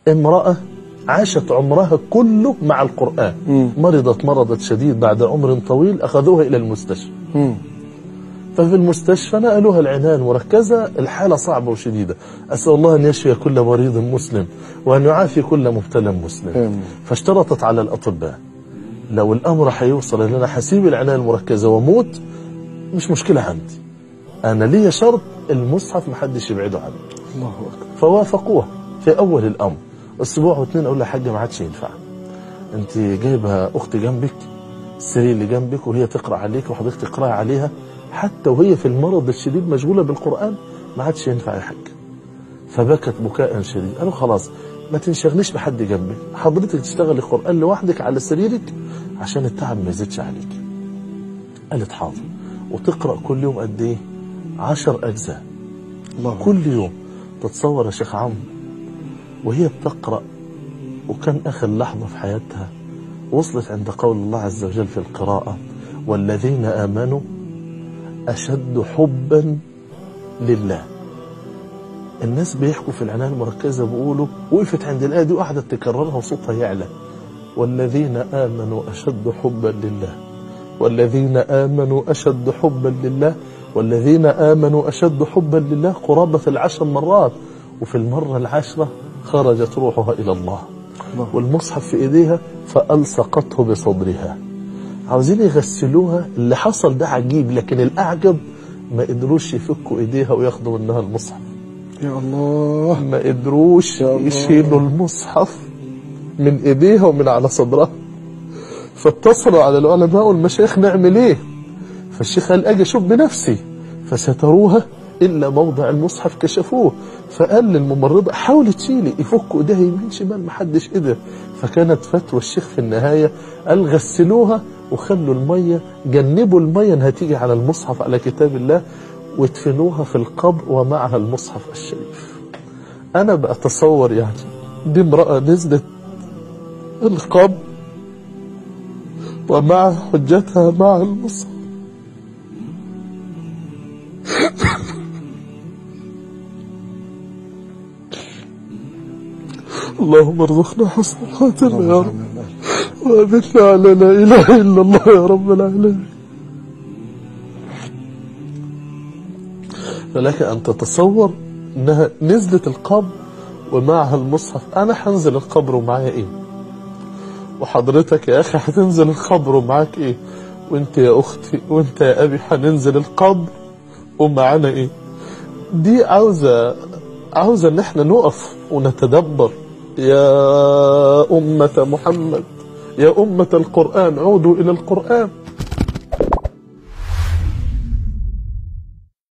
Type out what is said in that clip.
امرأة عاشت عمرها كله مع القرآن مم. مرضت مرضت شديد بعد عمر طويل أخذوها إلى المستشفى مم. ففي المستشفى نقلوها العناية المركزة الحالة صعبة وشديدة أسأل الله أن يشفي كل مريض مسلم وأن يعافي كل مبتلى مسلم آمين. فاشترطت على الأطباء لو الأمر هيوصل أن أنا حسيب العناية المركزة وموت مش مشكلة عندي أنا لي شرط المصحف محدش يبعده عني الله أكبر فوافقوها في أول الأمر أسبوع واثنين أقول لها حاجة ما عادش ينفع أنت جايبة أخت جنبك السرير اللي جنبك وهي تقرأ عليك وحضرتك تقرأ عليها حتى وهي في المرض الشديد مشغولة بالقرآن ما عادش ينفع يا حاج فبكت بكاء شديد قالوا خلاص ما تنشغليش بحد جنبك حضرتك تشتغلي القرآن لوحدك على سريرك عشان التعب ما يزيدش عليك قالت حاضر وتقرأ كل يوم قد ايه عشر أجزاء الله أكبر. كل يوم تتصور يا شيخ عمرو وهي بتقرأ وكان آخر لحظة في حياتها وصلت عند قول الله عز وجل في القراءة والذين آمنوا أشد حبا لله الناس بيحكوا في العناية المركزة بيقولوا وقفت عند الآية دي وقعدت تكررها وصوتها يعلى والذين آمنوا أشد حبا لله والذين آمنوا أشد حبا لله والذين آمنوا أشد حبا لله قرابة العشر مرات وفي المرة العشرة خرجت روحها إلى الله الله. والمصحف في إيديها فألصقته بصدرها عاوزين يغسلوها اللي حصل ده عجيب لكن الأعجب ما قدروش يفكوا إيديها وياخدوا منها المصحف يا الله ما قدروش يا الله. يشيلوا المصحف من ايديها ومن على صدرها فاتصلوا على العلماء والمشايخ نعمل ايه فالشيخ قال اجي اشوف بنفسي فستروها الا موضع المصحف كشفوه فقال للممرضه حاولي تشيلي يفكوا ايديها يمين شمال محدش قدر فكانت فتوى الشيخ في النهايه قال غسلوها وخلوا الميه جنبوا الميه انها تيجي على المصحف على كتاب الله وادفنوها في القبر ومعها المصحف الشريف انا بتصور يعني دي امراه نزلت القبر ومع حجتها مع المصحف اللهم ارزقنا حسن الخاتمة يا رب وأبتنا على لا إله إلا الله يا رب العالمين فلك أن تتصور أنها نزلت القبر ومعها المصحف أنا هنزل القبر ومعايا إيه وحضرتك يا أخي هتنزل القبر ومعاك إيه وانت يا أختي وانت يا أبي هننزل القبر ومعانا إيه دي عاوزة عاوزة ان احنا نقف ونتدبر يا أمة محمد يا أمة القرآن عودوا إلى القرآن